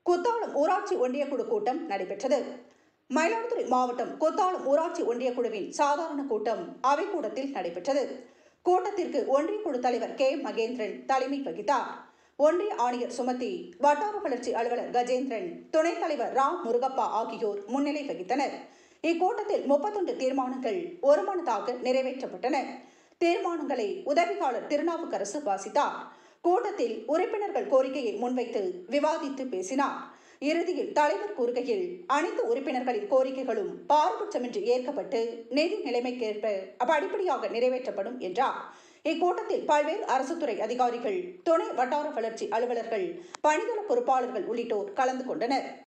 குத்தாலம் ஊராட்சி ஒன்றிய குழு கூட்டம் நடைபெற்றது மயிலாடுதுறை மாவட்டம் குத்தாலம் ஊராட்சி ஒன்றிய குழுவின் சாதாரண கூட்டம் அவைக்கூடத்தில் நடைபெற்றது கூட்டத்திற்கு ஒன்றிய குழு தலைவர் கே மகேந்திரன் தலைமை வகித்தார் ஒன்றிய ஆணையர் சுமதி வட்டார வளர்ச்சி அலுவலர் கஜேந்திரன் துணைத் தலைவர் ராம் முருகப்பா ஆகியோர் முன்னிலை வகித்தனர் இக்கூட்டத்தில் முப்பத்தொன்று தீர்மானங்கள் ஒருமனதாக நிறைவேற்றப்பட்டன தீர்மானங்களை உதவியாளர் திருநாவுக்கரசு வாசித்தார் கூட்டத்தில் உறுப்பினர்கள் கோரிக்கையை முன்வைத்து விவாதித்து பேசினார் இறுதியில் தலைவர் கூறுகையில் அனைத்து உறுப்பினர்களின் கோரிக்கைகளும் பாரபட்சமின்றி ஏற்கப்பட்டு நிதி நிலைமைக்கேற்ப படிப்படியாக நிறைவேற்றப்படும் என்றார் இக்கூட்டத்தில் பல்வேறு அரசு துறை அதிகாரிகள் துணை வட்டார வளர்ச்சி அலுவலர்கள் பணிதள பொறுப்பாளர்கள் உள்ளிட்டோர் கலந்து கொண்டனர்